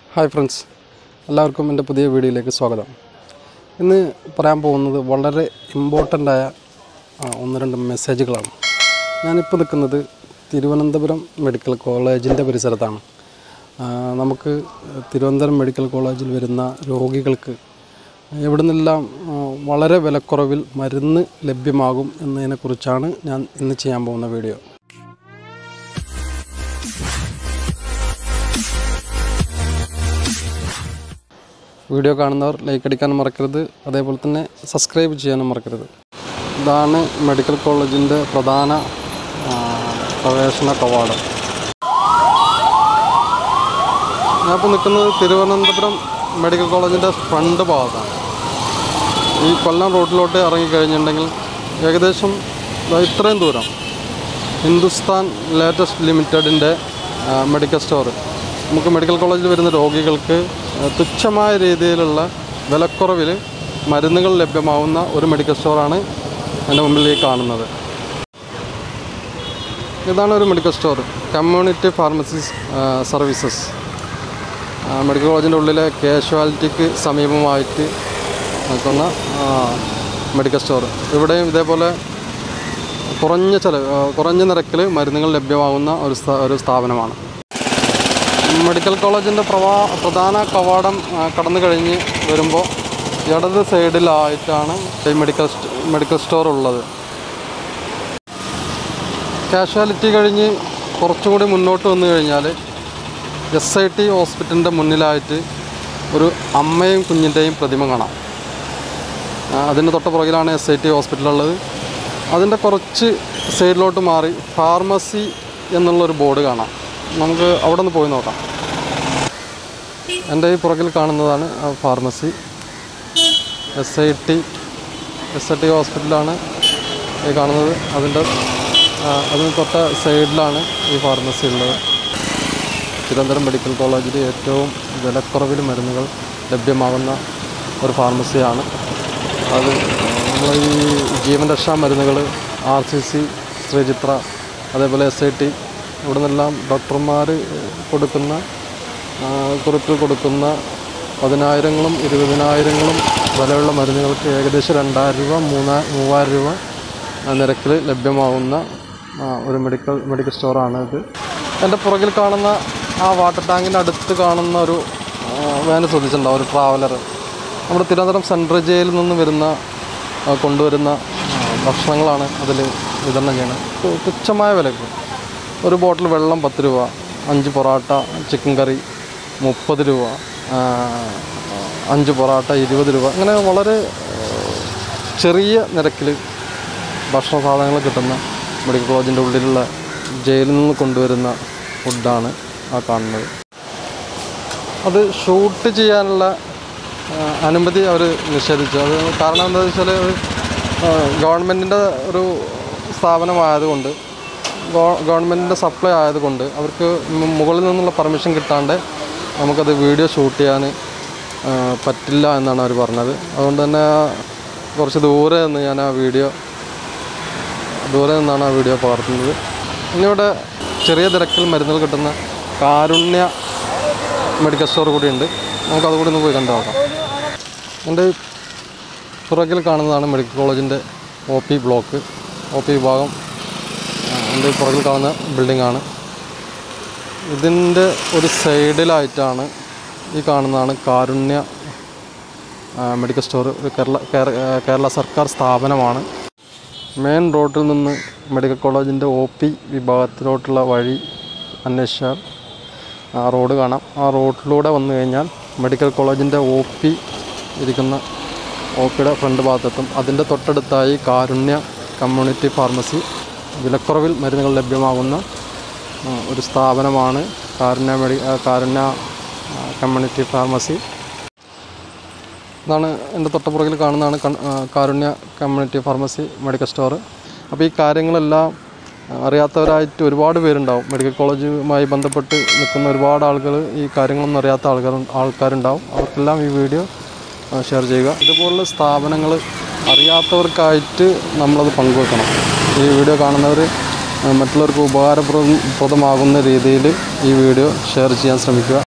hi friends എല്ലാവർക്കും എൻ്റെ പുതിയ വീഡിയോയിലേക്ക് സ്വാഗതം ഇന്ന് പറയാൻ പോകുന്നത് വളരെ ഇമ്പോർട്ടൻ്റ് ആയ ആ, ഒന്ന് രണ്ട് മെസ്സേജുകളാണ് ഞാനിപ്പോൾ നിൽക്കുന്നത് തിരുവനന്തപുരം മെഡിക്കൽ കോളേജിൻ്റെ പരിസരത്താണ് ആ, നമുക്ക് തിരുവനന്തപുരം മെഡിക്കൽ കോളേജിൽ വരുന്ന രോഗികൾക്ക് എവിടെ നിന്നെല്ലാം ആ, വളരെ വിലക്കുറവിൽ മരുന്ന് ലഭ്യമാകും എന്നതിനെക്കുറിച്ചാണ് ഞാൻ ഇന്ന് ചെയ്യാൻ പോകുന്ന വീഡിയോ വീഡിയോ കാണുന്നവർ ലൈക്ക് അടിക്കാൻ മറക്കരുത് അതേപോലെ തന്നെ സബ്സ്ക്രൈബ് ചെയ്യാനും മറക്കരുത് ഇതാണ് മെഡിക്കൽ കോളേജിൻ്റെ പ്രധാന ആ, പ്രവേശന കവാടം ഞാനിപ്പോൾ നിൽക്കുന്നത് തിരുവനന്തപുരം മെഡിക്കൽ കോളേജിൻ്റെ ഫ്രണ്ട് ഭാഗത്താണ് ഈ കൊല്ലം റോഡിലോട്ട് ഇറങ്ങിക്കഴിഞ്ഞിട്ടുണ്ടെങ്കിൽ ഏകദേശം ദാ ഇത്രയും ദൂരം ഹിന്ദുസ്ഥാൻ ലേറ്റസ്റ്റ് ലിമിറ്റഡിൻ്റെ മെഡിക്കൽ സ്റ്റോർ നമുക്ക് മെഡിക്കൽ കോളേജിൽ വരുന്ന രോഗികൾക്ക് ആ, തുച്ഛമായ രീതിയിലുള്ള വിലക്കുറവിൽ മരുന്നുകൾ ലഭ്യമാവുന്ന ഒരു മെഡിക്കൽ സ്റ്റോറാണ് എൻ്റെ മുമ്പിൽ ഈ കാണുന്നത് ഇതാണ് ഒരു medical store community pharmacies services ആ, മെഡിക്കൽ കോളേജിൻ്റെ ഉള്ളിലെ കാഷ്വാലിറ്റിക്ക് സമീപമായിട്ട് നിൽക്കുന്ന ആ, മെഡിക്കൽ സ്റ്റോർ ഇവിടെയും ഇതേപോലെ കുറഞ്ഞ ചിലവ് ആ, കുറഞ്ഞ നിരക്കിൽ മരുന്നുകൾ ലഭ്യമാകുന്ന ഒരു സ്ഥാ- ഒരു സ്ഥാപനമാണ് മെഡിക്കൽ കോളേജിൻ്റെ പ്രവാ പ്രധാന കവാടം ആ, കടന്നു കഴിഞ്ഞ് വരുമ്പോൾ ഇടത് സൈഡിലായിട്ടാണ് ഈ മെഡിക്കൽ സ്റ്റ- മെഡിക്കൽ സ്റ്റോർ ഉള്ളത് കാഷ്വാലിറ്റി കഴിഞ്ഞ് കുറച്ചുകൂടി മുന്നോട്ട് വന്നു കഴിഞ്ഞാൽ എസ് ഐ ടി ഹോസ്പിറ്റലിൻ്റെ മുന്നിലായിട്ട് ഒരു അമ്മയും കുഞ്ഞിൻ്റെയും പ്രതിമ കാണാം ആ, അതിൻ്റെ തൊട്ട് പുറകിലാണ് എസ് ഐ ടി ഹോസ്പിറ്റലുള്ളത് അതിൻ്റെ കുറച്ച് സൈഡിലോട്ട് മാറി ഫാർമസി എന്നുള്ളൊരു ബോർഡ് കാണാം നമുക്ക് അവിടെ നിന്ന് പോയി നോക്കാം എൻ്റെ ഈ പുറകിൽ കാണുന്നതാണ് ആ pharmacy S I T S I T ഹോസ്പിറ്റലാണ് ഈ കാണുന്നത് അതിൻ്റെ ആ, അതിന് തൊട്ട സൈഡിലാണ് ഈ ഫാർമസി ഉള്ളത് തിരുവനന്തപുരം മെഡിക്കൽ കോളേജിൽ ഏറ്റവും വിലക്കുറവിൽ മരുന്നുകൾ ലഭ്യമാകുന്ന ഒരു ഫാർമസിയാണ് അത് നമ്മൾ ഈ ജീവൻ രക്ഷാ മരുന്നുകൾ ആർ സി സി ശ്രീചിത്ര അതേപോലെ എസ് ഐ ടി ഇവിടെ നിന്നെല്ലാം ഡോക്ടർമാർ കൊടുക്കുന്ന ആ, കുറിപ്പിൽ കൊടുക്കുന്ന പതിനായിരങ്ങളും ഇരുപതിനായിരങ്ങളും വിലയുള്ള മരുന്നുകൾക്ക് ഏകദേശം രണ്ടായിരം രൂപ മൂന്നാ മൂവായിരം രൂപ ആ, നിരക്കിൽ ലഭ്യമാകുന്ന ആ, ഒരു മെഡിക്കൽ മെഡിക്കൽ സ്റ്റോറാണ് ഇത് എൻ്റെ പുറകിൽ കാണുന്ന ആ വാട്ടർ ടാങ്കിൻ്റെ അടുത്ത് കാണുന്ന ഒരു വേന ശ്രദ്ധിച്ചിട്ടുണ്ടാവും ഒരു ട്രാവലർ നമ്മുടെ തിരുവനന്തപുരം സെൻട്രൽ ജയിലിൽ നിന്ന് വരുന്ന ആ, കൊണ്ടുവരുന്ന ആ, ഭക്ഷണങ്ങളാണ് അതിൽ വിതരണം ചെയ്യുന്നത് തു- തുച്ഛമായ വിലക്ക് ഒരു ബോട്ടിൽ വെള്ളം പത്ത് രൂപ അഞ്ച് പൊറോട്ട ചിക്കൻ കറി മുപ്പത് രൂപ ആ, അഞ്ച് പൊറോട്ട ഇരുപത് രൂപ അങ്ങനെ വളരെ ആ, ചെറിയ നിരക്കിൽ ഭക്ഷണ സാധനങ്ങൾ കിട്ടുന്ന മെഡിക്കൽ കോളേജിൻ്റെ ഉള്ളിലുള്ള ജയിലിൽ നിന്ന് കൊണ്ടുവരുന്ന ഫുഡാണ് ആ കാണുന്നത് അത് ഷൂട്ട് ചെയ്യാനുള്ള ആ, അനുമതി അവർ നിഷേധിച്ചു അത് കാരണം എന്താണെന്ന് വെച്ചാൽ ഗവൺമെൻറ്റിൻ്റെ ഒരു സ്ഥാപനമായതുകൊണ്ട് ഗവൺമെൻറ്റിൻ്റെ സപ്ലൈ ആയതുകൊണ്ട് അവർക്ക് മു- മുകളിൽ നിന്നുള്ള പെർമിഷൻ കിട്ടാണ്ട് നമുക്കത് വീഡിയോ ഷൂട്ട് ചെയ്യാൻ ആ, പറ്റില്ല എന്നാണ് അവർ പറഞ്ഞത് അതുകൊണ്ട് തന്നെ കുറച്ച് ദൂരെ നിന്ന് ഞാൻ ആ വീഡിയോ ദൂരെ നിന്നാണ് ആ വീഡിയോ പകർത്തുന്നത് ഇനി ഇവിടെ ചെറിയ തിരക്കിൽ മരുന്നുകൾ കിട്ടുന്ന കാരുണ്യ മെഡിക്കൽ സ്റ്റോർ കൂടിയുണ്ട് നമുക്ക് അതുകൂടി ഒന്ന് പോയി കണ്ടു നോക്കാം എൻ്റെ പുറകിൽ കാണുന്നതാണ് മെഡിക്കൽ കോളേജിൻ്റെ O P block O P വിഭാഗം ആ, എൻ്റെ പുറകിൽ കാണുന്ന ബിൽഡിംഗാണ് ഇതിൻ്റെ ഒരു സൈഡിലായിട്ടാണ് ഈ കാണുന്നതാണ് കാരുണ്യ ആ, മെഡിക്കൽ സ്റ്റോർ ഒരു കേരള കേര- കേരള സർക്കാർ സ്ഥാപനമാണ് മെയിൻ റോഡിൽ നിന്ന് മെഡിക്കൽ കോളേജിൻ്റെ ഒ പി വിഭാഗത്തിലോട്ടുള്ള വഴി അന്വേഷിച്ചാൽ ആ റോഡ് കാണാം ആ റോഡിലൂടെ വന്നു കഴിഞ്ഞാൽ മെഡിക്കൽ കോളേജിൻ്റെ ഒ പി ഇരിക്കുന്ന ഒ പിയുടെ ഫ്രണ്ട് ഭാഗത്തെത്തും അതിൻ്റെ തൊട്ടടുത്തായി കാരുണ്യ കമ്മ്യൂണിറ്റി ഫാർമസി വിലക്കുറവിൽ മരുന്നുകൾ ലഭ്യമാകുന്ന ആ, ഒരു സ്ഥാപനമാണ് കാരുണ്യ മെഡി ആ, കാരുണ്യ ആ, കമ്മ്യൂണിറ്റി ഫാർമസി ഇതാണ് എൻ്റെ തൊട്ടപ്പുറകിൽ കാണുന്നതാണ് കൺ- ആ, Karunya community pharmacy medical store അപ്പോൾ ഈ കാര്യങ്ങളെല്ലാം ആ, അറിയാത്തവരായിട്ട് ഒരുപാട് പേരുണ്ടാവും മെഡിക്കൽ കോളേജുമായി ബന്ധപ്പെട്ട് നിൽക്കുന്ന ഒരുപാട് ആളുകൾ ഈ കാര്യങ്ങളൊന്നും അറിയാത്ത ആൾക്കാർ ആൾക്കാരുണ്ടാവും അവർക്കെല്ലാം ഈ വീഡിയോ ഷെയർ ചെയ്യുക ഇതുപോലുള്ള സ്ഥാപനങ്ങൾ അറിയാത്തവർക്കായിട്ട് നമ്മളത് പങ്കുവെക്കണം ഈ വീഡിയോ കാണുന്നവർ മറ്റുള്ളവർക്ക് ഉപകാരപ്രദമാകുന്ന രീതിയിൽ ഈ വീഡിയോ ഷെയർ ചെയ്യാൻ ശ്രമിക്കുക